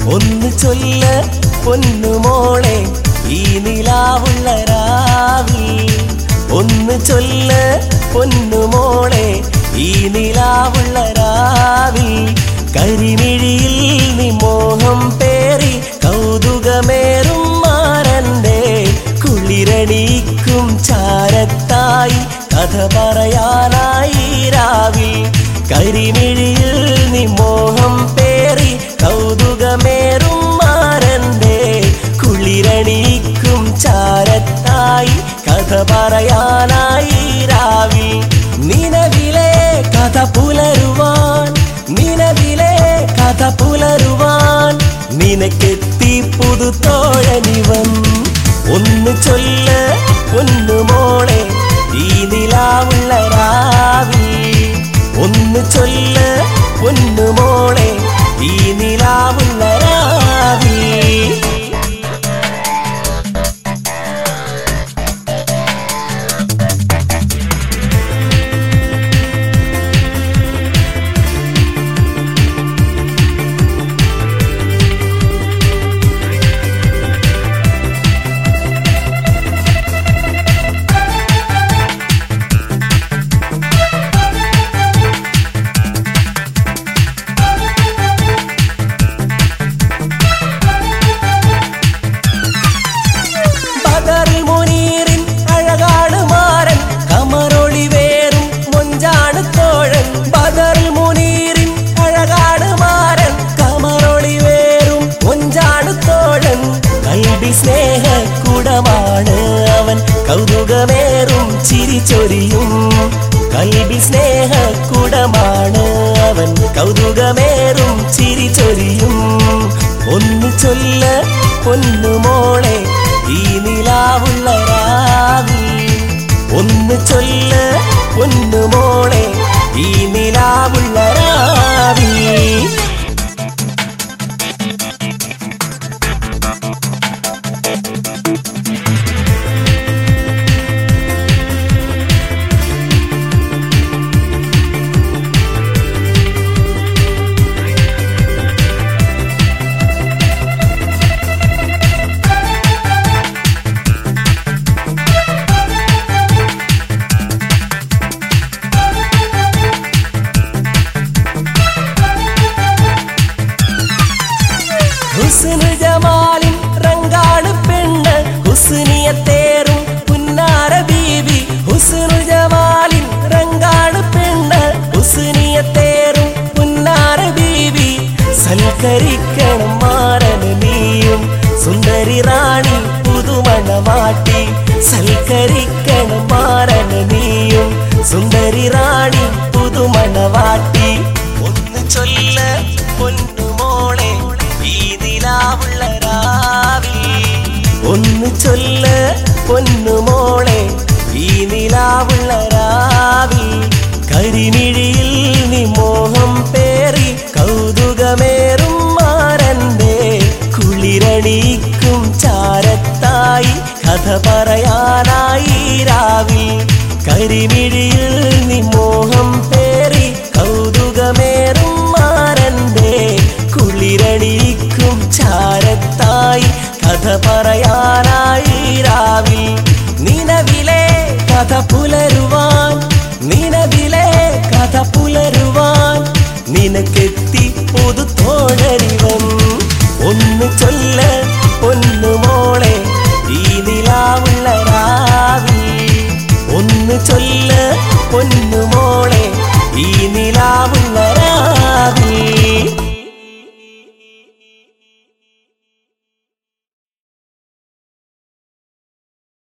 ഒന്ന് ചൊല്ല പൊന്നുമോളെ ഈ നിലാവുള്ള രാവിൽ ഒന്ന് ചൊല്ല പൊന്നുമോളെ ഈ നിലാവുള്ള രാവിൽ കരിമിഴിയിൽ നീ മോഹം പേറി കൗതുകമേറും മാറന്റെ കുളിരണിക്കും ചാരത്തായി കഥ പറയാനായി രാവിൽ കരിമിഴിയിൽ നീ മോഹം പേറി കൗതുകമേറും മാറന്റെ കുളിരണിക്കും ചാരത്തായി കഥ പറയാനായി രാവിൽ നിലവിലെ കഥ പുലരുവാൻ നിലവിലെ കഥ പുലരുവാൻ നിനക്കെത്തി പുതുത്തോഴനിവൻ ഒന്ന് ചൊല്ല പൊന്നുമോളെ ഈ നിലാവുള്ള രാവിൽ ഒന്ന് ചൊല്ല പൊന്നുമോളെ ഈ നിലാവുള്ള രാവിൽ ബദറിൽ മുനീറിൻ അഴകാണ് മാരൻ കമറൊളി വേറും മൊഞ്ചാണ് തോഴൻ ബദറിൽ മുനീറിൻ അഴകാണ് മാരൻ കമറൊളി വേറും മൊഞ്ചാണ് തോഴൻ കൽവി സ്നേഹ കുടമാണ് അവൻ കൗതുകമേറും ചിരി ചൊരിയും കൽവി സ്നേഹ കുടമാണ് അവൻ കൗതുകമേറും ചിരി ചൊരിയും ഒന്ന് ചൊല്ല പൊന്നുമോളെ ഈ നിലാവുള്ള രാവിൽ ഒന്ന് ചൊല്ല പൊന്നുമോളെ ഈ നിലാവുള്ള രാവിൽ ഹുസ്നു ജമാലിൻ റങ്കാണ് പെണ്ണ് ഹുസ്നിയത്തേറും പുന്നാര ബീവി ഹുസ്നു ജമാലിൻ റങ്കാണ് പെണ്ണ് ഹുസ്നിയത്തേറും പുന്നാര ബീവി സൽക്കരിക്കണം മാറന് നീയും സുന്ദരി റാണി പുതുമണമാട്ടി സൽക്കരിക്കണം മാറന് നീയും സുന്ദരി റാണി പുതുമണവാട്ടി ഒന്ന് ചൊല്ല പൊന്നുമോളെ ഈ നിലാവുള്ള രാവിൽ ഒന്ന് ചൊല്ല പൊന്നുമോളെ ഈ നിലാവുള്ള രാവിൽ കരിമിഴിയിൽ നീ മോഹം പേറി കൗതുകമേറും മാറന്റെ കുളിരണിക്കും ചാരത്തായി കഥ പറയാനായി രാവിൽ കരിമിഴിയിൽ നീ മോഹം പേറി കൗതുകമേറും മാറന്റെ കുളിരണിക്കും ചാരത്തായി കഥ പറയാനായി രാവിൽ നിലവിലെ കഥ പുലരുവാൻ നിലവിലെ കഥ പുലരുവാൻ നിനക്കെത്തി പുതുത്തോഴരിവൻ ഒന്ന് ചൊല്ല പൊന്നുമോളെ ഈ നിലാവുള്ള രാവിൽ ഒന്ന് ചൊല്ല പൊന്നു